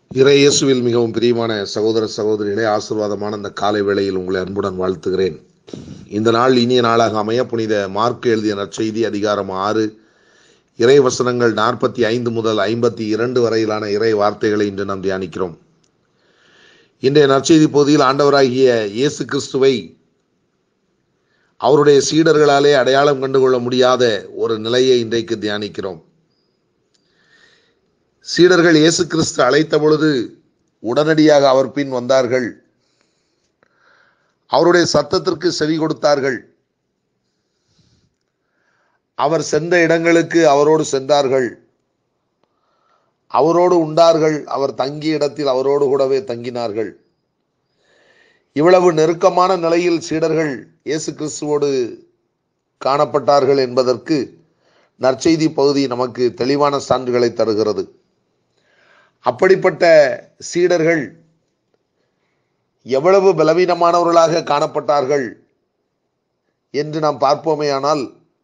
இறை இயேசுவில் மிகவும் பிரியமான சகோதர சகோதரிகளே ஆசீர்வாதமான இந்த காலை வேளையில் உங்களை அன்புடன் வாழ்த்துகிறேன் இந்த நாள் இனிய நாளாக அமைய புனித மார்க் எழுதிய நற்செய்தி அதிகாரம் ஆறு இறை வசனங்கள் நாற்பத்தி ஐந்து முதல் ஐம்பத்தி இரண்டு வரையிலான இறை வார்த்தைகளை இன்று நாம் தியானிக்கிறோம் இன்றைய நற்செய்தி பகுதியில் ஆண்டவராகிய இயேசு கிறிஸ்துவை அவருடைய சீடர்களாலே அடையாளம் கண்டுகொள்ள முடியாத ஒரு நிலையை இன்றைக்கு தியானிக்கிறோம் சீடர்கள் இயேசு கிறிஸ்து அழைத்த பொழுது உடனடியாக அவர் பின் வந்தார்கள் அவருடைய சத்தத்திற்கு செவி கொடுத்தார்கள் அவர் சென்ற இடங்களுக்கு அவரோடு சென்றார்கள் அவரோடு உண்டார்கள் அவர் தங்கிய இடத்தில் அவரோடு கூடவே தங்கினார்கள் இவ்வளவு நெருக்கமான நிலையில் சீடர்கள் இயேசு கிறிஸ்துவோடு காணப்பட்டார்கள் என்பதற்கு நற்செய்தி பகுதி நமக்கு தெளிவான சான்றுகளை தருகிறது அப்படிப்பட்ட சீடர்கள் எவ்வளவு பலவீனமானவர்களாக காணப்பட்டார்கள் என்று நாம் பார்ப்போமேயானால்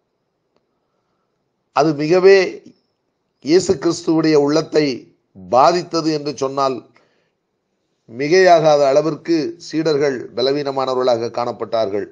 அது மிகவே இயேசு கிறிஸ்துவுடைய உள்ளத்தை பாதித்தது என்று சொன்னால் மிகையாகாத அளவிற்கு சீடர்கள் பலவீனமானவர்களாக காணப்பட்டார்கள்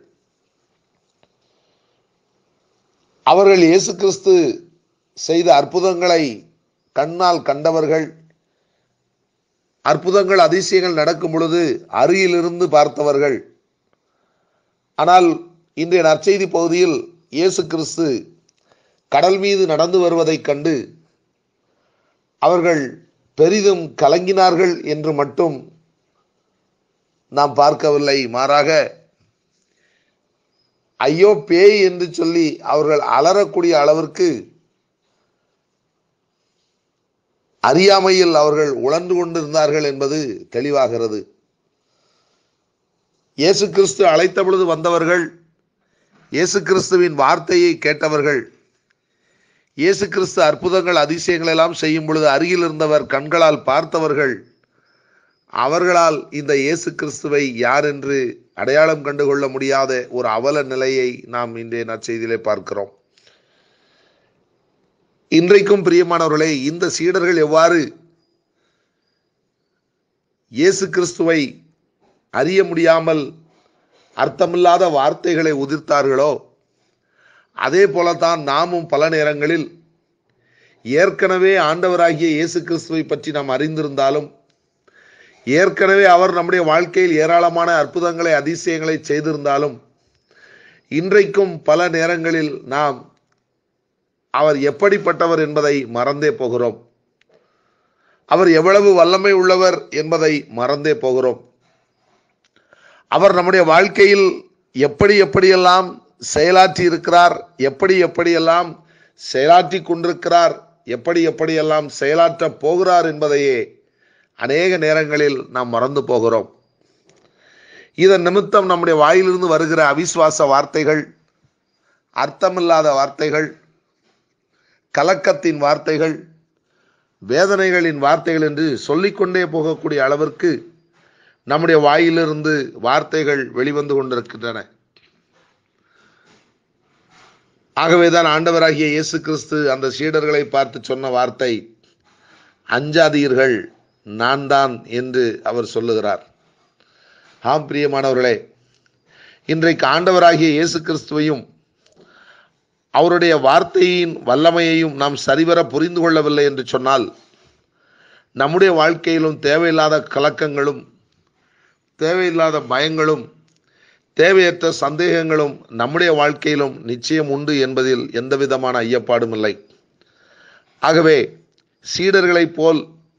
அவர்கள் இயேசு கிறிஸ்து செய்த அற்புதங்களை கண்ணால் கண்டவர்கள் அற்புதங்கள் அதிசயங்கள் நடக்கும் பொழுது அருகிலிருந்து பார்த்தவர்கள் ஆனால் இன்றைய நற்செய்தி பகுதியில் இயேசு கிறிஸ்து கடல் மீது நடந்து வருவதைக் கண்டு அவர்கள் பெரிதும் கலங்கினார்கள் என்று மட்டும் நாம் பார்க்கவில்லை மாறாக ஐயோ பேய் என்று சொல்லி அவர்கள் அலறக்கூடிய அளவிற்கு அறியாமையில் அவர்கள் உழந்து கொண்டிருந்தார்கள் என்பது தெளிவாகிறது இயேசு கிறிஸ்து அழைத்த பொழுது வந்தவர்கள் இயேசு கிறிஸ்துவின் வார்த்தையை கேட்டவர்கள் இயேசு கிறிஸ்து அற்புதங்கள் அதிசயங்கள் எல்லாம் செய்யும் பொழுது அருகில் இருந்தவர் கண்களால் பார்த்தவர்கள் அவர்களால் இந்த இயேசு கிறிஸ்துவை யார் என்று அடையாளம் கண்டுகொள்ள முடியாத ஒரு அவல நிலையை நாம் இன்றைய நற்செய்தியிலே பார்க்கிறோம் இன்றைக்கும் பிரியமானவர்களே இந்த சீடர்கள் எவ்வாறு இயேசு கிறிஸ்துவை அறிய முடியாமல் அர்த்தமில்லாத வார்த்தைகளை உதிர்த்தார்களோ அதே போலத்தான் நாமும் பல நேரங்களில் ஏற்கனவே ஆண்டவராகிய இயேசு கிறிஸ்துவை பற்றி நாம் அறிந்திருந்தாலும் ஏற்கனவே அவர் நம்முடைய வாழ்க்கையில் ஏராளமான அற்புதங்களை அதிசயங்களை செய்திருந்தாலும் இன்றைக்கும் பல நேரங்களில் நாம் அவர் எப்படிப்பட்டவர் என்பதை மறந்தே போகிறோம் அவர் எவ்வளவு வல்லமை உள்ளவர் என்பதை மறந்தே போகிறோம் அவர் நம்முடைய வாழ்க்கையில் எப்படி எப்படியெல்லாம் செயலாற்றி இருக்கிறார் எப்படி எப்படியெல்லாம் செயலாற்றி கொண்டிருக்கிறார் எப்படி எப்படியெல்லாம் செயலாற்ற போகிறார் என்பதையே அநேக நேரங்களில் நாம் மறந்து போகிறோம் இதன் நிமித்தம் நம்முடைய வாயிலிருந்து வருகிற அவிசுவாச வார்த்தைகள் அர்த்தமில்லாத வார்த்தைகள் கலக்கத்தின் வார்த்தைகள் வேதனைகளின் வார்த்தைகள் என்று சொல்லிக்கொண்டே போகக்கூடிய அளவிற்கு நம்முடைய வாயிலிருந்து வார்த்தைகள் வெளிவந்து கொண்டிருக்கின்றன ஆகவேதான் ஆண்டவராகிய இயேசு கிறிஸ்து அந்த சீடர்களை பார்த்து சொன்ன வார்த்தை அஞ்சாதீர்கள் நான் தான் என்று அவர் சொல்லுகிறார் ஆம் பிரியமானவர்களே இன்றைக்கு ஆண்டவராகிய இயேசு கிறிஸ்துவையும் அவருடைய வார்த்தையின் வல்லமையையும் நாம் சரிவர புரிந்து கொள்ளவில்லை என்று சொன்னால் நம்முடைய வாழ்க்கையிலும் தேவையில்லாத கலக்கங்களும் தேவையில்லாத பயங்களும் தேவையற்ற சந்தேகங்களும் நம்முடைய வாழ்க்கையிலும் நிச்சயம் உண்டு என்பதில் எந்த விதமான ஐயப்பாடும் இல்லை ஆகவே சீடர்களைப் போல்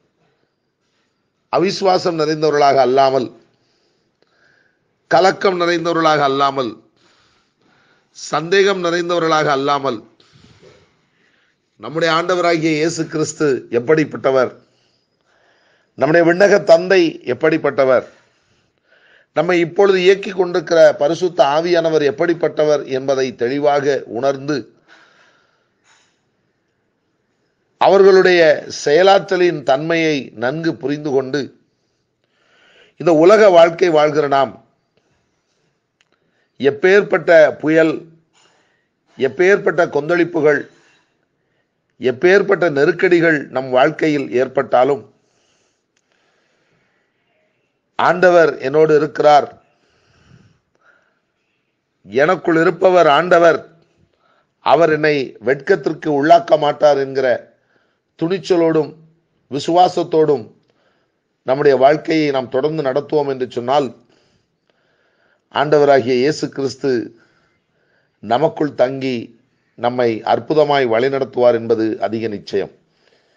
அவிசுவாசம் நிறைந்தவர்களாக அல்லாமல் கலக்கம் நிறைந்தவர்களாக அல்லாமல் சந்தேகம் நிறைந்தவர்களாக அல்லாமல் நம்முடைய ஆண்டவராகிய இயேசு கிறிஸ்து எப்படிப்பட்டவர் நம்முடைய விண்ணக தந்தை எப்படிப்பட்டவர் நம்மை இப்பொழுது இயக்கி கொண்டிருக்கிற பரிசுத்த ஆவியானவர் எப்படிப்பட்டவர் என்பதை தெளிவாக உணர்ந்து அவர்களுடைய செயலாற்றலின் தன்மையை நன்கு புரிந்து கொண்டு இந்த உலக வாழ்க்கை வாழ்கிற நாம் எப்பேற்பட்ட புயல் எப்பேற்பட்ட கொந்தளிப்புகள் எப்பேற்பட்ட நெருக்கடிகள் நம் வாழ்க்கையில் ஏற்பட்டாலும் ஆண்டவர் என்னோடு இருக்கிறார் எனக்குள் இருப்பவர் ஆண்டவர் அவர் என்னை வெட்கத்திற்கு உள்ளாக்க மாட்டார் என்கிற துணிச்சலோடும் விசுவாசத்தோடும் நம்முடைய வாழ்க்கையை நாம் தொடர்ந்து நடத்துவோம் என்று சொன்னால் ஆண்டவராகிய இயேசு கிறிஸ்து நமக்குள் தங்கி நம்மை அற்புதமாய் வழிநடத்துவார் என்பது அதிக நிச்சயம்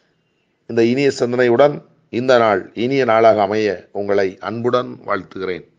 இந்த இனிய சிந்தனையுடன் இந்த நாள் இனிய நாளாக அமைய உங்களை அன்புடன் வாழ்த்துகிறேன்